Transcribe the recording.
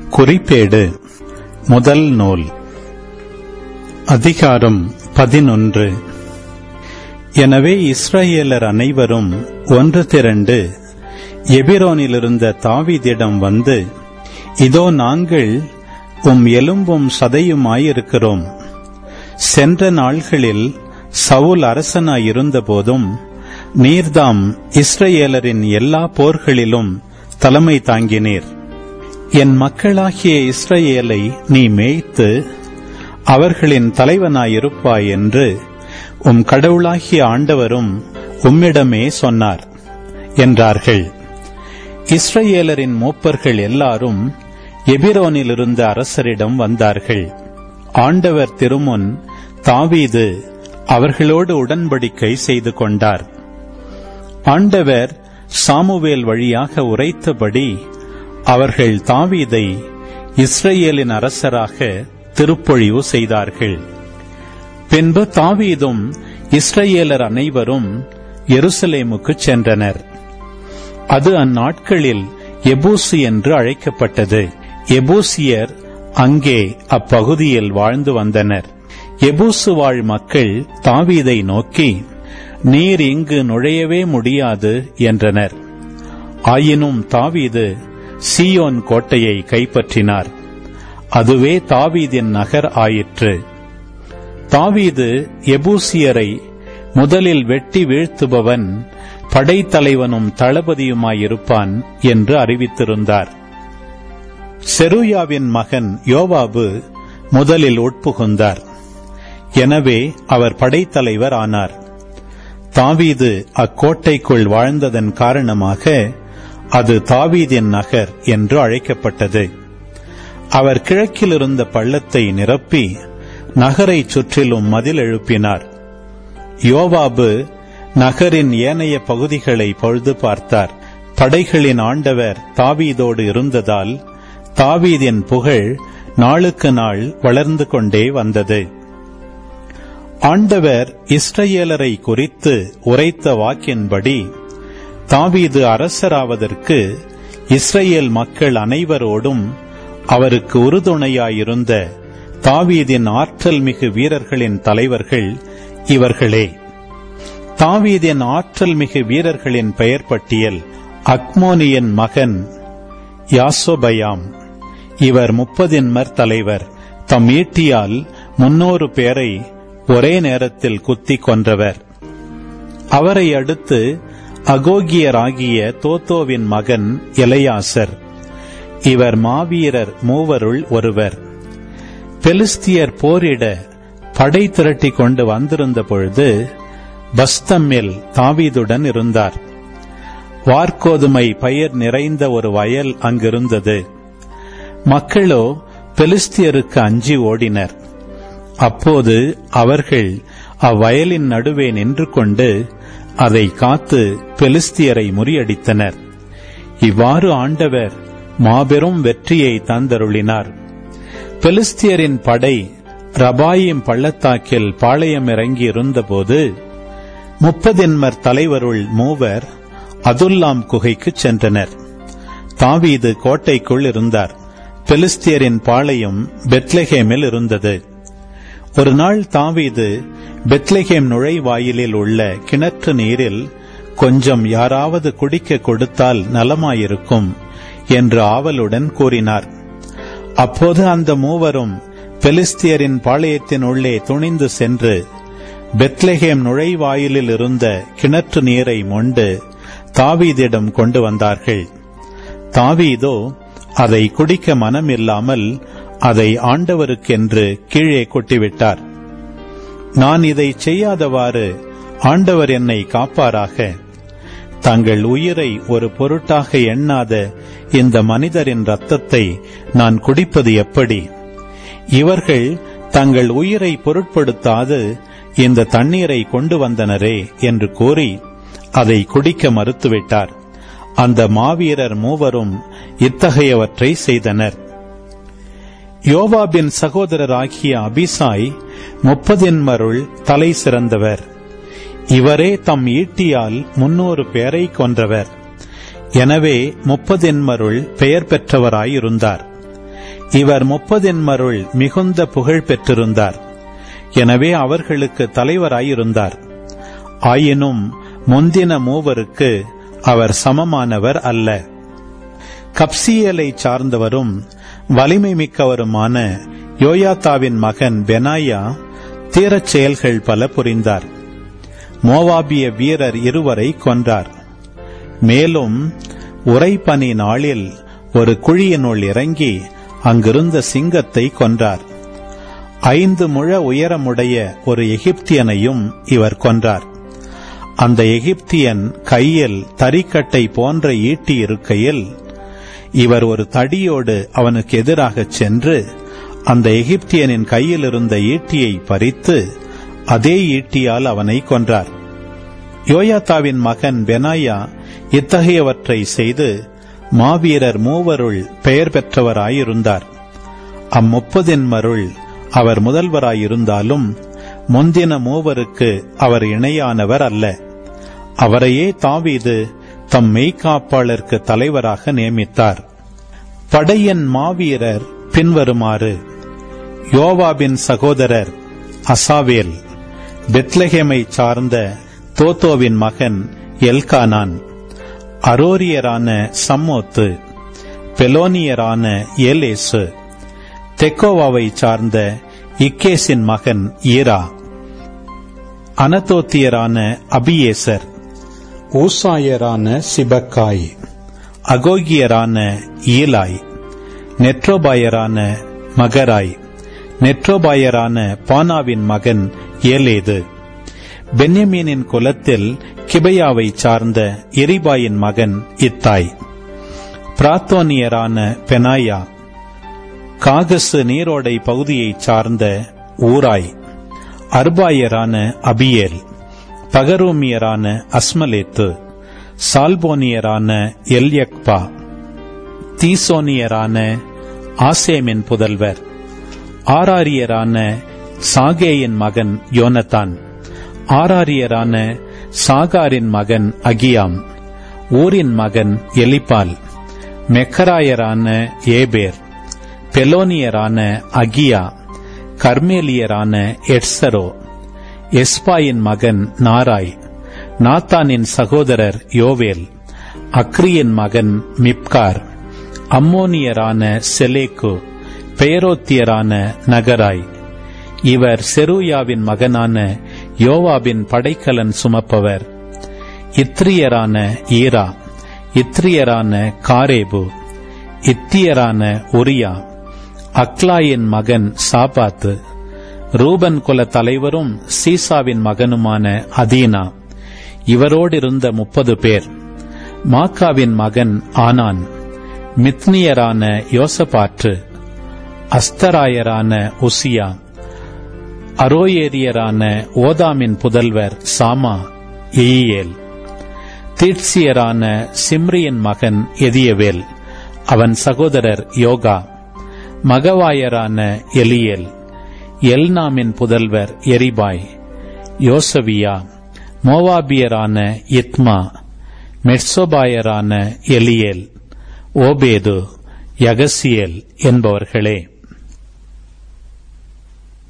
குறிப்பேடு முதல் நூல் அதிகாரம் பதினொன்று எனவே இஸ்ரவேலர் அனைவரும் ஒன்று திரண்டு எபிரோனிலிருந்த தாவீதிடம் வந்து இதோ நாங்கள் உம் எலும்பும் சதையுமாயிருக்கிறோம் சென்ற நாள்களில் சவுல் அரசனாயிருந்தபோதும் நீர்தாம் இஸ்ரவேலரின் எல்லா போர்களிலும் தலைமை தாங்கினீர் என் மக்களாகிய இஸ்ரவேலை நீ மேய்த்து அவர்களின் தலைவனாயிருப்பாய் என்று உம் கடவுளாகிய ஆண்டவரும் உம்மிடமே சொன்னார் என்றார்கள் இஸ்ரவேலரின் மூப்பர்கள் எல்லாரும் எபிரோனிலிருந்த அரசரிடம் வந்தார்கள் ஆண்டவர் திருமுன் தாவீது அவர்களோடு உடன்படிக்கை செய்து கொண்டார் ஆண்டவர் சாமுவேல் வழியாக உரைத்தபடி அவர்கள் தாவீதை இஸ்ரேலின் அரசராக திருப்பொழிவு செய்தார்கள் பின்பு தாவீதும் இஸ்ரேலர் அனைவரும் எருசலேமுக்கு சென்றனர் அது அந்நாட்களில் எபூசி என்று அழைக்கப்பட்டது எபூசியர் அங்கே அப்பகுதியில் வாழ்ந்து வந்தனர் எபூசு வாழ் மக்கள் தாவீதை நோக்கி நீர் இங்கு நுழையவே முடியாது என்றனர் ஆயினும் தாவீது சியோன் கோட்டையை கைப்பற்றினார் அதுவே தாவீதின் நகர் ஆயிற்று தாவீது எபூசியரை முதலில் வெட்டி வீழ்த்துபவன் படைத்தலைவனும் தளபதியுமாயிருப்பான் என்று அறிவித்திருந்தார் செருயாவின் மகன் யோவாபு முதலில் உட்புகுந்தார் எனவே அவர் படைத்தலைவர் ஆனார் தாவீது அக்கோட்டைக்குள் வாழ்ந்ததன் காரணமாக அது தாவீதின் நகர் என்று அழைக்கப்பட்டது அவர் கிழக்கில் இருந்த பள்ளத்தை நிரப்பி நகரைச் சுற்றிலும் மதில் எழுப்பினார் யோவாபு நகரின் ஏனைய பகுதிகளை பழுது பார்த்தார் படைகளின் ஆண்டவர் தாவீதோடு இருந்ததால் தாவீதின் புகழ் நாளுக்கு நாள் வளர்ந்து கொண்டே வந்தது ஆண்டவர் இஸ்ரேலரை குறித்து உரைத்த வாக்கின்படி தாவீது அரசராவதற்கு இஸ்ரேல் மக்கள் அனைவரோடும் அவருக்கு உறுதுணையாயிருந்த தாவீதின் ஆற்றல் மிகு வீரர்களின் தலைவர்கள் இவர்களே தாவீதின் ஆற்றல் மிகு வீரர்களின் பெயர் பட்டியல் அக்மோனியின் மகன் யாசோபயாம் இவர் முப்பதின்மர் தலைவர் தம் ஈட்டியால் முன்னூறு பேரை ஒரே நேரத்தில் குத்தி கொன்றவர் அவரை அடுத்து அகோகியராகிய தோத்தோவின் மகன் எலையாசர் இவர் மாவீரர் மூவருள் ஒருவர் பெலிஸ்தியர் போரிட படை திரட்டி கொண்டு வந்திருந்த பொழுது பஸ்தம்மில் தாவீதுடன் இருந்தார் வார்கோதுமை பயிர் நிறைந்த ஒரு வயல் அங்கிருந்தது மக்களோ பெலிஸ்தியருக்கு அஞ்சி ஓடினர் அப்போது அவர்கள் அவ்வயலின் நடுவே நின்று கொண்டு அதை காத்து பெலிஸ்தியரை முறியடித்தனர் இவ்வாறு ஆண்டவர் மாபெரும் வெற்றியை தந்தருளினார் பெலிஸ்தியரின் படை ரபாயிம் பள்ளத்தாக்கில் பாளையம் இறங்கி இருந்தபோது முப்பதின்மர் தலைவருள் மூவர் அதுல்லாம் குகைக்கு சென்றனர் தாவீது கோட்டைக்குள் இருந்தார் பெலிஸ்தியரின் பாளையம் பெத்லஹேமில் இருந்தது ஒரு நாள் தாவீது பெத்லஹேம் நுழைவாயிலில் உள்ள கிணற்று நீரில் கொஞ்சம் யாராவது குடிக்க கொடுத்தால் நலமாயிருக்கும் என்று ஆவலுடன் கூறினார் அப்போது அந்த மூவரும் பெலிஸ்தியரின் பாளையத்தின் உள்ளே துணிந்து சென்று பெத்லஹேம் நுழைவாயிலில் இருந்த கிணற்று நீரை மொண்டு தாவீதிடம் கொண்டு வந்தார்கள் தாவீதோ அதை குடிக்க மனமில்லாமல் அதை ஆண்டவருக்கென்று கீழே கொட்டிவிட்டார் நான் இதை செய்யாதவாறு ஆண்டவர் என்னை காப்பாராக தங்கள் உயிரை ஒரு பொருட்டாக எண்ணாத இந்த மனிதரின் ரத்தத்தை நான் குடிப்பது எப்படி இவர்கள் தங்கள் உயிரை பொருட்படுத்தாது இந்த தண்ணீரை கொண்டு வந்தனரே என்று கூறி அதை குடிக்க மறுத்துவிட்டார் அந்த மாவீரர் மூவரும் இத்தகையவற்றை செய்தனர் யோவாபின் சகோதரராகிய அபிசாய் முப்பதின்மருள் தலை சிறந்தவர் இவரே தம் ஈட்டியால் முன்னூறு பேரை கொன்றவர் எனவே முப்பதென்மருள் பெயர் பெற்றவராயிருந்தார் இவர் முப்பதென்மருள் மிகுந்த புகழ் பெற்றிருந்தார் எனவே அவர்களுக்கு தலைவராயிருந்தார் ஆயினும் முந்தின மூவருக்கு அவர் சமமானவர் அல்ல கப்சியலை சார்ந்தவரும் வலிமை மிக்கவருமான யோயாத்தாவின் மகன் பெனாயா தீரச் செயல்கள் பல புரிந்தார் மோவாபிய வீரர் இருவரை கொன்றார் மேலும் உரைப்பனி நாளில் ஒரு குழியினுள் இறங்கி அங்கிருந்த சிங்கத்தை கொன்றார் ஐந்து முழ உயரமுடைய ஒரு எகிப்தியனையும் இவர் கொன்றார் அந்த எகிப்தியன் கையில் தறிக்கட்டை போன்ற ஈட்டி இருக்கையில் இவர் ஒரு தடியோடு அவனுக்கு எதிராகச் சென்று அந்த எகிப்தியனின் கையில் இருந்த ஈட்டியை பறித்து அதே ஈட்டியால் அவனை கொன்றார் யோயாத்தாவின் மகன் பெனாயா இத்தகையவற்றை செய்து மாவீரர் மூவருள் பெயர் பெற்றவராயிருந்தார் அம்முப்பதின்மருள் அவர் முதல்வராயிருந்தாலும் முந்தின மூவருக்கு அவர் இணையானவர் அல்ல அவரையே தாவீது தம் மெய்காப்பாளருக்கு தலைவராக நியமித்தார் படையின் மாவீரர் பின்வருமாறு யோவாபின் சகோதரர் அசாவேல் பெத்லஹேமை சார்ந்த தோத்தோவின் மகன் எல்கானான் அரோரியரான சம்மோத்து பெலோனியரான ஏலேசு தெக்கோவாவை சார்ந்த இக்கேசின் மகன் ஈரா அனதோத்தியரான அபியேசர் ஊசாயரான சிபக்காய் அகோகியரான ஈலாய் நெட்ரோபாயரான மகராய் நெட்ரோபாயரான பானாவின் மகன் ஏலேது பென்யமீனின் குலத்தில் கிபையாவை சார்ந்த எரிபாயின் மகன் இத்தாய் பிராத்தோனியரான பெனாயா காகசு நீரோடை பகுதியைச் சார்ந்த ஊராய் அர்பாயரான அபியேல் பகரூமியரான அஸ்மலேத்து சால்போனியரான எல்யக்பா தீசோனியரான ஆசேமின் புதல்வர் ஆராரியரான சாகேயின் மகன் யோனத்தான் ஆராரியரான சாகாரின் மகன் அகியாம் ஊரின் மகன் எலிபால் மெக்கராயரான ஏபேர் பெலோனியரான அகியா கர்மேலியரான எட்சரோ எஸ்பாயின் மகன் நாராய் நாத்தானின் சகோதரர் யோவேல் அக்ரியின் மகன் மிப்கார் அம்மோனியரான செலேக்கு பெயரோத்தியரான நகராய் இவர் செருயாவின் மகனான யோவாபின் படைக்கலன் சுமப்பவர் இத்ரியரான ஈரா இத்ரியரான காரேபு இத்தியரான உரியா அக்லாயின் மகன் சாபாத்து ரூபன் குல தலைவரும் சீசாவின் மகனுமான அதீனா இவரோடிருந்த முப்பது பேர் மாக்காவின் மகன் ஆனான் மித்னியரான யோசபாற்று அஸ்தராயரான உசியா அரோயேரியரான ஓதாமின் புதல்வர் சாமா இயேல் தீட்சியரான சிம்ரியின் மகன் எதியவேல் அவன் சகோதரர் யோகா மகவாயரான எலியேல் எல்நாமின் புதல்வர் எரிபாய் யோசவியா மோவாபியரான இத்மா மெட்சோபாயரான எலியேல் ஓபேது யகசியேல் என்பவர்களே